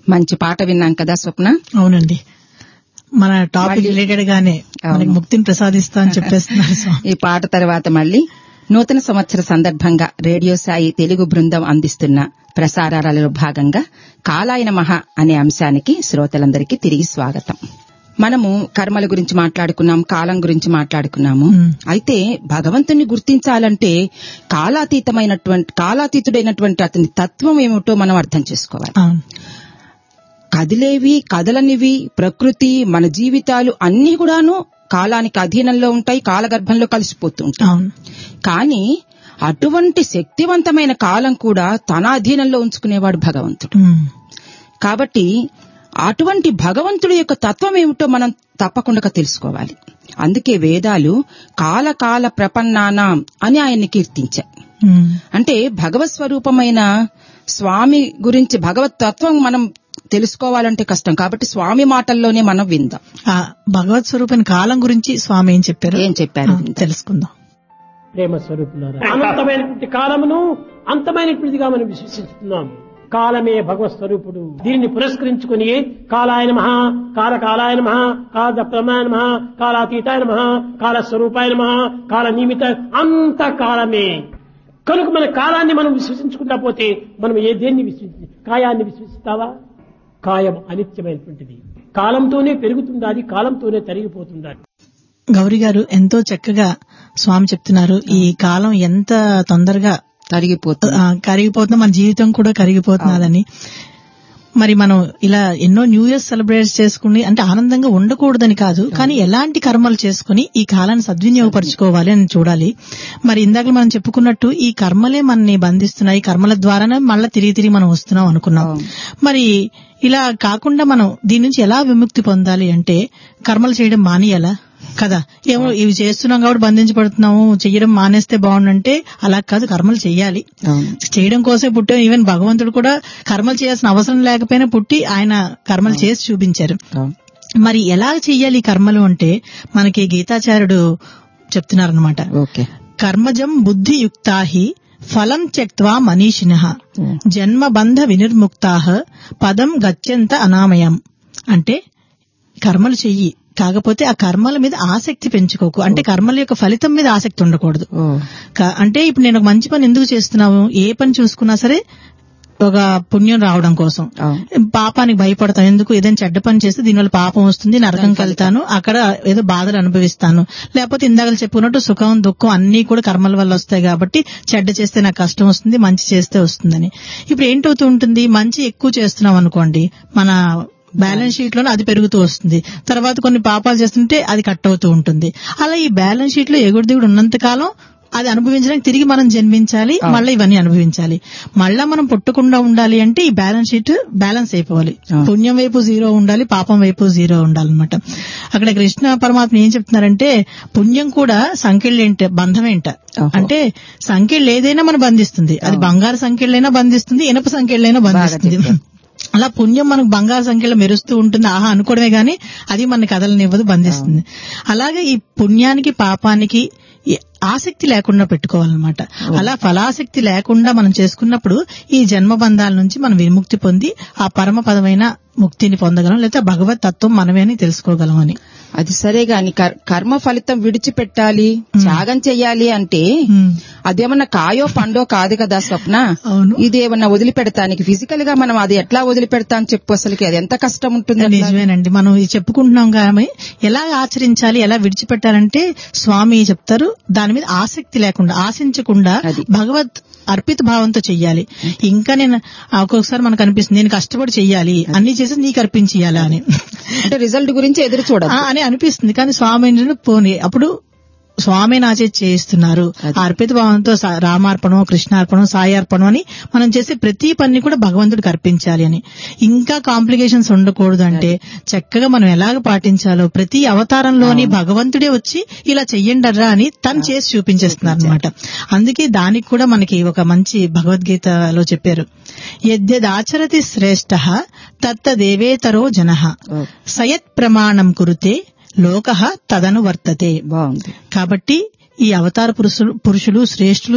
మంచి పాట విన్నాం కదా స్వప్న అవునండి మన టాపిక్ మళ్ళీ- రిలేటెడ్ గానే మనకి అవును. ముక్తిని ప్రసాదిస్తా అని చెప్పేస్తున్నారు స్వామి ఈ పాట తర్వాత మళ్ళీ నూతన సంవత్సర సందర్భంగా రేడియో సాయి తెలుగు బృందం అందిస్తున్న ప్రసారాలలో భాగంగా కాలాయన మహా అనే అంశానికి శ్రోతలందరికీ తిరిగి స్వాగతం మనము కర్మల గురించి మాట్లాడుకున్నాం కాలం గురించి మాట్లాడుకున్నాము మ్మ్. అయితే భగవంతుని గుర్తించాలంటే కాలాతీతమైనటువంటి కాలాతీతుడైనటువంటి అతని తత్వం ఏమిటో మనం అర్థం చేసుకోవాలి అవును కదిలేవి కదలనివి ప్రకృతి మన జీవితాలు అన్ని కూడాను కాలానికి అధీనంలో ఉంటాయి కాలగర్భంలో కలిసిపోతూ ఉంటాయి అవును కానీ అటువంటి శక్తివంతమైన కాలం కూడా తన అధీనంలో ఉంచుకునేవాడు భగవంతుడు ఉమ్. కాబట్టి అటువంటి భగవంతుడి యొక్క తత్వం ఏమిటో మనం తప్పకుండా తెలుసుకోవాలి అందుకే వేదాలు కాల కాల ప్రపన్నానాం అని ఆయన్ని కీర్తించాయి ఉమ్. అంటే భగవత్ స్వరూపమైన స్వామి గురించి భగవత్ తత్వం మనం తెలుసుకోవాలంటే కష్టం కాబట్టి స్వామి మాటల్లోనే మనం విందాం ఆ భగవత్ స్వరూపం కాలం గురించి స్వామి ఏం చెప్పారు ఏం చెప్పారు ఆ, తెలుసుకుందాం ప్రేమ స్వరూపులారా అనంతమైనటువంటి కాలమును అంతమైనటువంటిదిగా మనం విశ్వసిస్తున్నాం కాలమే భగవత్ స్వరూపుడు దీనిని పురస్కరించుకుని కాలాయన మహా కాల కాలాయన మహా కాల ప్రమాణ మహా కాలాతీతాయన మహా కాల స్వరూపాయన మహా కాల నిమిత అంత కాలమే కనుక మన కాలాన్ని మనం విశ్వసించుకుంటా పోతే మనం ఏ దేన్ని విశ్వసించి కాయాన్ని విశ్వసిస్తావా కాయం అనిత్యమైనటువంటిది కాలంతోనే పెరుగుతుండాలి కాలంతోనే తరిగిపోతుండాలి గౌరీ గారు ఎంతో చక్కగా స్వామి చెప్తున్నారు ఈ కాలం ఎంత తొందరగా తరిగిపోతుంది ఆ, కరిగిపోతుంది మన జీవితం కూడా కరిగిపోతున్నదని మరి మనం ఇలా ఎన్నో న్యూ ఇయర్ సెలబ్రేట్ చేసుకుని అంటే ఆనందంగా ఉండకూడదని కాదు కానీ ఎలాంటి కర్మలు చేసుకుని ఈ కాలాన్ని సద్వినియోగపరచుకోవాలి అని చూడాలి మరి ఇందాక మనం చెప్పుకున్నట్టు ఈ కర్మలే మనని బంధిస్తున్నాయి ఈ కర్మల ద్వారానే మళ్ళీ తిరిగి తిరిగి మనం వస్తున్నాం అనుకున్నాం అవును. మరి ఇలా కాకుండా మనం దీని నుంచి ఎలా విముక్తి పొందాలి అంటే కర్మలు చేయడం మానేయాలా కదా ఏమో ఇవి చేస్తున్నాం కాబట్టి బంధించబడుతున్నాము చేయడం మానేస్తే బాగుండంటే అలా కాదు కర్మలు చెయ్యాలి అవును చేయడం కోసమే పుట్టాం ఈవెన్ భగవంతుడు కూడా కర్మలు చేయాల్సిన అవసరం లేకపోయినా పుట్టి ఆయన కర్మలు చేసి చూపించారు అవును మరి ఎలా చెయ్యాలి ఈ కర్మలు అంటే మనకి గీతాచార్యుడు చెప్తున్నారనమాట ఓకే కర్మజం బుద్ధియుక్తాహి ఫలం త్యక్వా మనీషిణ జన్మబంధ వినిర్ముక్తా పదం గత్యంత అనామయం అంటే కర్మలు చెయ్యి కాకపోతే ఆ కర్మల మీద ఆసక్తి పెంచుకోకు అంటే కర్మల యొక్క ఫలితం మీద ఆసక్తి ఉండకూడదు ఓ క- అంటే ఇప్పుడు నేను ఒక మంచి పని ఎందుకు చేస్తున్నావు ఏ పని చూసుకున్నా సరే ఒక పుణ్యం రావడం కోసం అవును పాపానికి భయపడతాం ఎందుకు ఏదైనా చెడ్డ పని చేస్తే దీనివల్ల పాపం వస్తుంది నరకంకి వెళ్తాను అక్కడ ఏదో బాధలు అనుభవిస్తాను లేకపోతే ఇందాక చెప్పుకున్నట్టు సుఖం దుఃఖం అన్ని కూడా కర్మల వల్ల వస్తాయి కాబట్టి చెడ్డ చేస్తే నాకు కష్టం వస్తుంది మంచి చేస్తే వస్తుందని ఇప్పుడు ఏంటవుతూ ఉంటుంది మంచి ఎక్కువ చేస్తున్నాం అనుకోండి మన బ్యాలెన్స్ షీట్ లోనే అది పెరుగుతూ వస్తుంది తర్వాత కొన్ని పాపాలు చేస్తుంటే అది కట్ అవుతూ ఉంటుంది అలా ఈ బ్యాలెన్స్ షీట్ లో ఎగుడు దిగుడు ఉన్నంత కాలం అది అనుభవించడానికి తిరిగి మనం జన్మించాలి మళ్ళీ ఇవన్నీ అనుభవించాలి మళ్ళా మనం పుట్టకుండా ఉండాలి అంటే ఈ బ్యాలెన్స్ షీట్ బ్యాలెన్స్ అయిపోవాలి ఆ. పుణ్యం వైపు జీరో ఉండాలి పాపం వైపు జీరో ఉండాలన్నమాట అక్కడ కృష్ణ పరమాత్మ ఏం చెప్తున్నారంటే పుణ్యం కూడా సంఖ్యలేంట బంధమేంట ఓహో. అంటే సంఖ్యలు ఏదైనా మనం బంధిస్తుంది అది బంగారు సంఖ్యలైనా బంధిస్తుంది ఇనప సంఖ్యలైనా బంధిస్తుంది చెప్పారు. అలా పుణ్యం మనకు బంగారు సంఖ్యలో మెరుస్తూ ఉంటుంది ఆహా అనుకోవడమే గాని అది మన కథలనివ్వదు బంధిస్తుంది అలాగే ఈ పుణ్యానికి పాపానికి ఈ ఆసక్తి లేకుండా పెట్టుకోవాలన్నమాట అలా ఫలాసక్తి లేకుండా మనం చేసుకున్నప్పుడు ఈ జన్మ బంధాల నుంచి మనం విముక్తి పొంది ఆ పరమ పదమైన ముక్తిని పొందగలం లేదా భగవత్ తత్వం మనమే అని తెలుసుకోగలం అని అది సరే గాని కర్- కర్మ ఫలితం విడిచిపెట్టాలి త్యాగం చెయ్యాలి అంటే ఉమ్. అదేమన్నా కాయో పండో కాదు కదా స్వప్న అవును. ఇది ఏమన్నా వదిలిపెడతానికి ఫిజికల్ గా మనం అది ఎట్లా వదిలిపెడతాం చెప్పు అసలుకి అది ఎంత కష్టం ఉంటుంది అట్లా? నిజమేనండి మనం ఇది చెప్పుకుంటున్నాం కానీ ఎలా ఆచరించాలి ఎలా విడిచిపెట్టాలంటే స్వామి చెప్తారు దాని మీద ఆసక్తి లేకుండా ఆశించకుండా అది. భగవత్ అర్పిత భావంతో చెయ్యాలి ఇంకా నేను ఆ, ఒక్కొక్కసారి మనకు అనిపిస్తుంది నేను కష్టపడి చెయ్యాలి అన్ని చేసి నీకు అర్పించేయాలా అని అంటే రిజల్ట్ గురించి ఎదురు ఆ, చూడదు అని అనిపిస్తుంది కానీ స్వామి ఏంటంటే పోనీ అప్పుడు స్వామి నాచే చేయిస్తున్నారు అది. ఆ అర్పిత భావంతో సా- రామార్పణం కృష్ణార్పణం సాయి అర్పణం అని మనం చేసే ప్రతి పని కూడా భగవంతుడికి అర్పించాలి అని ఇంకా కాంప్లికేషన్స్ ఉండకూడదు అంటే చక్కగా మనం ఎలాగ పాటించాలో ప్రతి అవతారంలోని భగవంతుడే వచ్చి ఇలా చెయ్యండర్రా అని తను చేసి చూపించేస్తున్నారు అనమాట అందుకే దానికి కూడా మనకి ఒక మంచి భగవద్గీతలో చెప్పారు యద్యదాచరతి శ్రేష్ఠ తత్తదేవేతరో జన ఓ, సయత్ ప్రమాణం కురుతే లోక తదను వర్తతే బాగుంది కాబట్టి ఈ అవతార పురుషులు పురుషులు శ్రేష్ఠులు